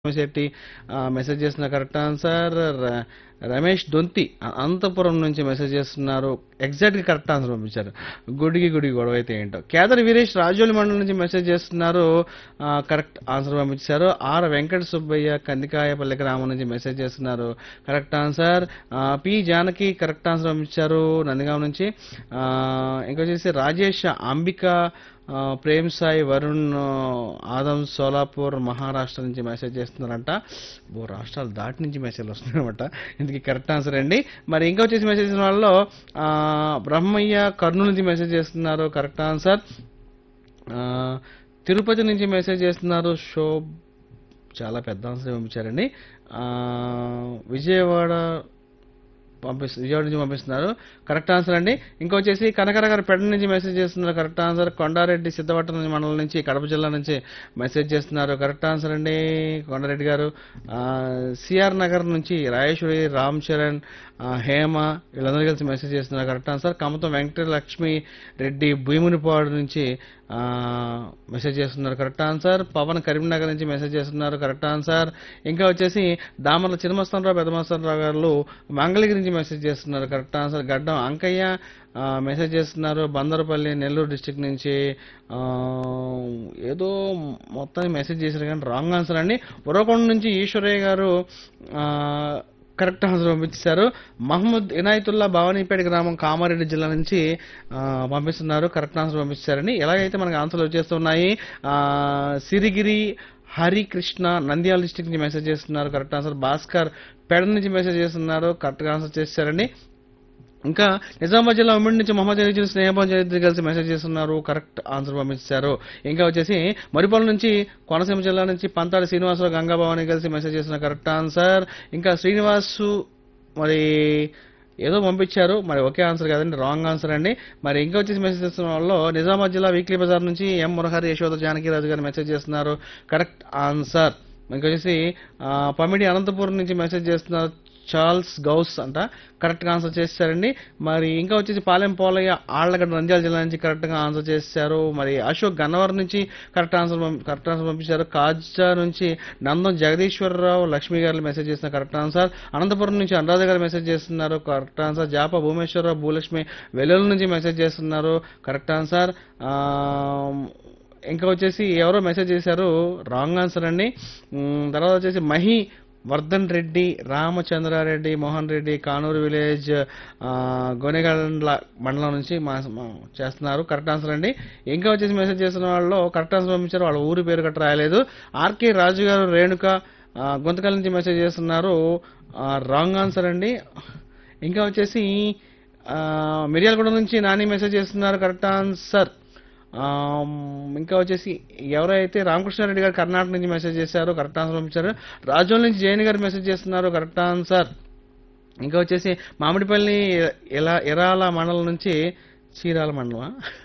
శెట్టి ఆ, మెసేజ్ చేసిన correct answer ర- రమేష్ దొంతి అ- అనంతపురం నుంచి మెసేజ్ చేస్తున్నారు ఎగ్జాక్ట్ గా కరెక్ట్ ఆన్సర్ పంపించారు గుడికి గుడి గొడవ అయితే ఏంటో కేదర్ వీరేష్ రాజోలి మండలం నుంచి మెసేజ్ చేస్తున్నారు ఆ, కరెక్ట్ ఆన్సర్ పంపించారు ఆర్ వెంకట సుబ్బయ్య కందికాయపల్లి గ్రామం నుంచి మెసేజ్ చేస్తున్నారు కరెక్ట్ ఆన్సర్ ఆ, పి జానకి కరెక్ట్ ఆన్సర్ పంపించారు నందిగాం నుంచి ఆ, ఇంకొచ్చేసి రాజేష్ అంబిక ఆ, ప్రేమ్ సాయి వరుణ్ ఆ, ఆదం సోలాపూర్ మహారాష్ట్ర నుంచి మెసేజ్ చేస్తున్నారంట ఓ రాష్ట్రాలు దాటి నుంచి మెసేజ్ వస్తున్నాయన్నమాట ఇందుకు కరెక్ట్ ఆన్సర్ అండి మరి ఇంకా వచ్చేసి మెసేజ్ చేసిన వాళ్ళలో ఆ, బ్రహ్మయ్య కర్నూలు నుంచి మెసేజ్ చేస్తున్నారు కరెక్ట్ ఆన్సర్ ఆ, తిరుపతి నుంచి మెసేజ్ చేస్తున్నారు షో చాలా పెద్ద ఆన్సర్ పంపించారండి ఆ, విజయవాడ పంపిస్తు విజయవాడ నుంచి పంపిస్తున్నారు కరెక్ట్ ఆన్సర్ అండి ఇంకొచ్చేసి కనకర గారు పెడ నుంచి మెసేజ్ చేస్తున్నారు కరెక్ట్ ఆన్సర్ కొండారెడ్డి సిద్ధపట్నం నుంచి మండలం నుంచి కడప జిల్లా నుంచి మెసేజ్ చేస్తున్నారు కరెక్ట్ ఆన్సర్ అండి కొండారెడ్డి గారు సిఆర్ నగర్ నుంచి రాయేశ్వరి రామ్ చరణ్ ఆ, హేమ వీళ్ళందరూ కలిసి మెసేజ్ చేస్తున్నారు కరెక్ట్ ఆన్సర్ కమతం వెంకట లక్ష్మి రెడ్డి భూమునిపాడు నుంచి ఆ, మెసేజ్ చేస్తున్నారు కరెక్ట్ ఆన్సర్ పవన్ కరీంనగర్ నుంచి మెసేజ్ చేస్తున్నారు కరెక్ట్ ఆన్సర్ ఇంకా వచ్చేసి దామర్ల చిన్నమస్తానరావు పెద్దమస్తానరావు గారు మంగళగిరి నుంచి మెసేజ్ చేస్తున్నారు కరెక్ట్ ఆన్సర్ గడ్డం అంకయ్య ఆ, మెసేజ్ చేస్తున్నారు బందరపల్లి నెల్లూరు డిస్టిక్ నుంచి ఆ, ఏదో మొత్తాన్ని మెసేజ్ చేశారు కానీ రాంగ్ ఆన్సర్ అండి ఉరవకొండ నుంచి ఈశ్వరయ్య గారు ఆ, కరెక్ట్ ఆన్సర్ పంపించారు మహమ్మద్ ఇనాయతుల్లా భవానీపేట గ్రామం కామారెడ్డి జిల్లా నుంచి ఆ, పంపిస్తున్నారు కరెక్ట్ ఆన్సర్ పంపించారని ఎలాగైతే మనకి ఆన్సర్లు వచ్చేస్తున్నాయి ఆ, సిరిగిరి హరికృష్ణ నంద్యాల డిస్టిక్ నుంచి మెసేజ్ చేస్తున్నారు కరెక్ట్ ఆన్సర్ భాస్కర్ పెడ నుంచి మెసేజ్ చేస్తున్నారు కరెక్ట్ ఆన్సర్ చేశారండి ఇంకా నిజామాబాద్ జిల్లా ఉమ్మడి నుంచి మొహమ్మద్ అలీజీ స్నేహభావం చరిత్ర కలిసి మెసేజ్ చేస్తున్నారు కరెక్ట్ ఆన్సర్ పంపించారు ఇంకా వచ్చేసి మరిపల్లి నుంచి కోనసీమ జిల్లా నుంచి పంతాడి శ్రీనివాసరావు గంగాభవాని కలిసి మెసేజ్ చేస్తున్న కరెక్ట్ ఆన్సర్ ఇంకా శ్రీనివాసు మరి ఏదో పంపించారు మరి ఒకే ఆన్సర్ కాదండి రాంగ్ ఆన్సర్ అండి మరి ఇంకా వచ్చేసి మెసేజ్ చేస్తున్న వాళ్ళు నిజామాబాద్ జిల్లా వీక్లీ బజార్ నుంచి ఎం మురహరి యశోద జానకిరాజు గారు మెసేజ్ చేస్తున్నారు కరెక్ట్ ఆన్సర్ ఇంకా వచ్చేసి ఆ, పమిడి అనంతపురం నుంచి మెసేజ్ చేస్తున్నారు చార్ల్స్ గౌస్ అంట కరెక్ట్ గా ఆన్సర్ చేశారండి మరి ఇంకా వచ్చేసి పాలెం పోలయ్య ఆళ్లగడ్డ నంద్యాల జిల్లా నుంచి కరెక్ట్ గా ఆన్సర్ చేశారు మరి అశోక్ గన్నవరం నుంచి కరెక్ట్ ఆన్సర్ పంపి- కరెక్ట్ ఆన్సర్ పంపించారు కాజా నుంచి నందం జగదీశ్వరరావు లక్ష్మి గారు మెసేజ్ చేసిన కరెక్ట్ ఆన్సర్ అనంతపురం నుంచి అనురాధ గారు మెసేజ్ చేస్తున్నారు కరెక్ట్ ఆన్సర్ జాప భూమేశ్వరరావు భూలక్ష్మి వెల్లుల్లి నుంచి మెసేజ్ చేస్తున్నారు కరెక్ట్ ఆన్సర్ ఆ, ఇంకా వచ్చేసి ఎవరో మెసేజ్ చేశారు రాంగ్ ఆన్సర్ అండి ఉమ్, తర్వాత వచ్చేసి మహి వర్ధన్ రెడ్డి రామచంద్రారెడ్డి మోహన్ రెడ్డి కానూరు విలేజ్ ఆ, గోనెగండ్ల మండలం నుంచి మా మా చేస్తున్నారు కరెక్ట్ ఆన్సర్ అండి ఇంకా వచ్చేసి మెసేజ్ చేస్తున్న వాళ్ళు కరెక్ట్ ఆన్సర్ పంపించారు వాళ్ళ ఊరి పేరు గట్రా రాయలేదు ఆర్కే రాజు గారు రేణుక ఆ, గుంతకల్ నుంచి మెసేజ్ చేస్తున్నారు రాంగ్ ఆన్సర్ అండి ఇంకా వచ్చేసి ఆ, మిర్యాలగూడ నుంచి నాని మెసేజ్ చేస్తున్నారు కరెక్ట్ ఆన్సర్ ఆమ్, ఇంకా వచ్చేసి ఎవరైతే రామకృష్ణారెడ్డి గారు కర్ణాటక నుంచి మెసేజ్ చేశారో కరెక్ట్ ఆన్సర్ పంపించారు రాజోల్ నుంచి జైన్ గారు మెసేజ్ చేస్తున్నారు కరెక్ట్ ఆన్సర్ ఇంకా వచ్చేసి మామిడిపల్లి ఎలా ఎరాల మండలం నుంచి చీరాల మండలమా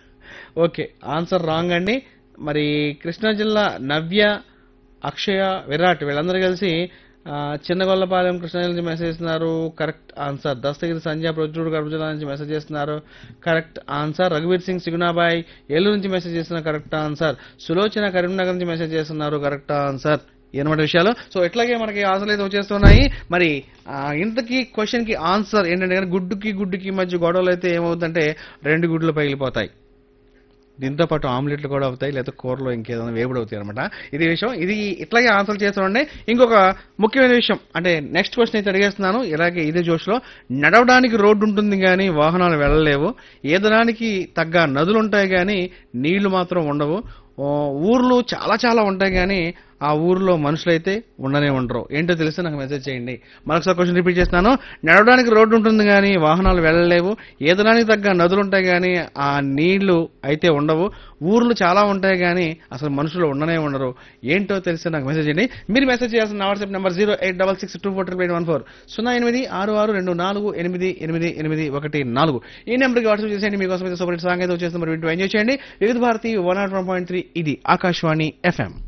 ఓకే ఆన్సర్ రాంగ్ అండి మరి కృష్ణా జిల్లా నవ్య అక్షయ విరాట్ వీళ్ళందరూ కలిసి ఆ, చిన్నగొల్లపాలెం కృష్ణా జిల్లా నుంచి మెసేజ్ చేస్తున్నారు కరెక్ట్ ఆన్సర్ దస్తగిరి సంజయ్ ప్రొద్దుడు కడప జిల్లా నుంచి మెసేజ్ చేస్తున్నారు కరెక్ట్ ఆన్సర్ రఘువీర్ సింగ్ సిగునాబాయ్ ఏలూరు నుంచి మెసేజ్ చేస్తున్నారు కరెక్ట్ ఆన్సర్ సులోచన కరీంనగర్ నుంచి మెసేజ్ చేస్తున్నారు కరెక్ట్ ఆన్సర్ ఎనమాట విషయాలు సో ఇట్లాగే మనకి ఆన్సర్లు అయితే వచ్చేస్తున్నాయి మరి ఆ, ఇంతకీ క్వశ్చన్ కి ఆన్సర్ ఏంటంటే కనుక గుడ్డుకి గుడ్డుకి మధ్య గొడవలు అయితే ఏమవుతుందంటే రెండు గుడ్లు పగిలిపోతాయి దీంతో పాటు ఆమ్లెట్లు కూడా అవుతాయి లేదా కూరలో ఇంకేదైనా వేపుడు అవుతాయి అనమాట ఇది విషయం ఇది ఇట్లాగే ఆన్సర్ చేస్తుండే ఇంకొక ముఖ్యమైన విషయం అంటే నెక్స్ట్ క్వశ్చన్ అయితే అడిగేస్తున్నాను ఇలాగే ఇదే జోష్లో నడవడానికి రోడ్డు ఉంటుంది కానీ వాహనాలు వెళ్ళలేవు ఏదడానికి తగ్గ నదులు ఉంటాయి కానీ నీళ్లు మాత్రం ఉండవు ఓ, ఊర్లు చాలా చాలా ఉంటాయి కానీ ఆ ఊర్లో మనుషులైతే ఉండనే ఉండరు ఏంటో తెలిస్తే నాకు మెసేజ్ చేయండి మరొకసారి క్వశ్చన్ రిపీట్ చేస్తాను నడవడానికి రోడ్డు ఉంటుంది కానీ వాహనాలు వెళ్ళలేవు ఏదడానికి తగ్గ నదులు ఉంటాయి కానీ ఆ నీళ్లు అయితే ఉండవు ఊర్లు చాలా ఉంటాయి కానీ అసలు మనుషులు ఉండనే ఉండరు ఏంటో తెలిస్తే నాకు మెసేజ్ చేయండి మీరు మెసేజ్ చేయాల్సిన నా WhatsApp number zero eight double six two four triple eight one four సున్నా ఎనిమిది ఆరు ఆరు రెండు నాలుగు ఎనిమిది ఎనిమిది ఎనిమిది ఒకటి నాలుగు ఈ నెంబర్కి వాట్సాప్ చేసేయండి మీకోసం అయితే సూపర్ హిట్ సాంగ్ అయితే వచ్చేస్తుంది మరి వింటూ ఎంజాయ్ చేయండి Vividh Bharati one naught one point three ఇది ఆకాశవాణి ఎఫ్ఎం